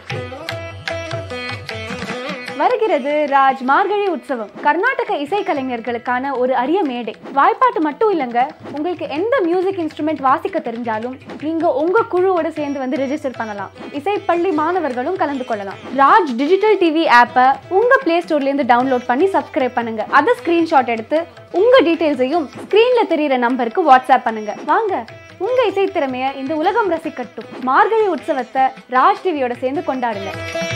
வருகிறது ராஜ் மார்கழி உற்சவம் கர்நாடக இசைக்கலைஞர்களுக்கான ஒரு அரிய மேடை வாய்ப்பாட்டு மட்டும் இல்லைங்க உங்களுக்கு எந்த மியூசிக் இன்ஸ்ட்ருமெண்ட் வாசிக்க தெரிஞ்சாலும் நீங்க உங்க குழுவோட சேர்ந்து வந்து ரெஜிஸ்டர் பண்ணலாம் இசைப்பள்ளி மாணவர்களும் கலந்து கொள்ளலாம் ராஜ் டிஜிட்டல் டிவி ஆப்பை உங்க பிளே ஸ்டோர்ல இருந்து டவுன்லோட் பண்ணி சப்ஸ்கிரைப் பண்ணுங்க அதை ஸ்கிரீன்ஷாட் எடுத்து உங்க டீடைல்ஸையும் ஸ்கிரீன்ல தெரியிற நம்பருக்கு வாட்ஸ்அப் பண்ணுங்க வாங்க உங்க இசை திறமைய இந்த உலகம் ரசிக்கட்டும் மார்கழி உற்சவத்தை ராஜ் டிவியோட சேர்ந்து கொண்டாடுங்க